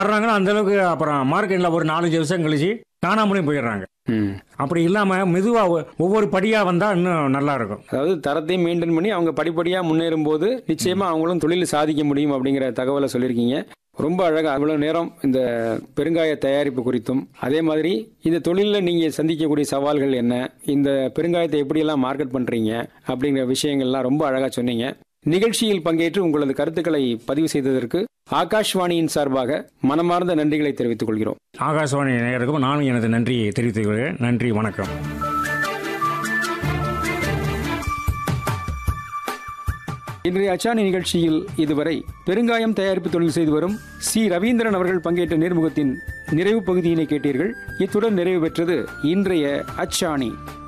வர்றாங்கன்னா அந்த அளவுக்கு அப்புறம் மார்க்கெட்டில் ஒரு நாலஞ்சு வருஷம் கழிச்சு காணாமலையும் போயிடுறாங்க ம் அப்படி இல்லாமல் மெதுவாக ஒவ்வொரு படியாக வந்தால் இன்னும் நல்லா இருக்கும் அதாவது தரத்தையும் மெயின்டைன் பண்ணி அவங்க படிப்படியாக முன்னேறும் போது நிச்சயமா அவங்களும் தொழில் சாதிக்க முடியும் அப்படிங்கிற தகவலை சொல்லியிருக்கீங்க ரொம்ப அழகாக அவ்வளோ நேரம் இந்த பெருங்காய தயாரிப்பு குறித்தும் அதே மாதிரி இந்த தொழிலில் நீங்கள் சந்திக்கக்கூடிய சவால்கள் என்ன இந்த பெருங்காயத்தை எப்படியெல்லாம் மார்க்கெட் பண்ணுறீங்க அப்படிங்கிற விஷயங்கள்லாம் ரொம்ப அழகாக சொன்னீங்க நிகழ்ச்சியில் பங்கேற்று உங்களது கருத்துக்களை பதிவு செய்ததற்கு ஆகாஷ்வாணியின் சார்பாக மனமார்ந்த நன்றிகளை தெரிவித்துக் கொள்கிறோம் ஆகாசவாணி நேயருக்கும் நானும் எனது நன்றியை தெரிவித்துக் கொள்கிறேன் நன்றி வணக்கம் இன்றைய அச்சாணி நிகழ்ச்சியில் இதுவரை பெருங்காயம் தயாரிப்பு தொழில் செய்து வரும் சி ரவீந்திரன் அவர்கள் பங்கேற்ற நேர்முகத்தின் நிறைவு பகுதியினை கேட்டீர்கள் இத்துடன் நிறைவு பெற்றது இன்றைய அச்சாணி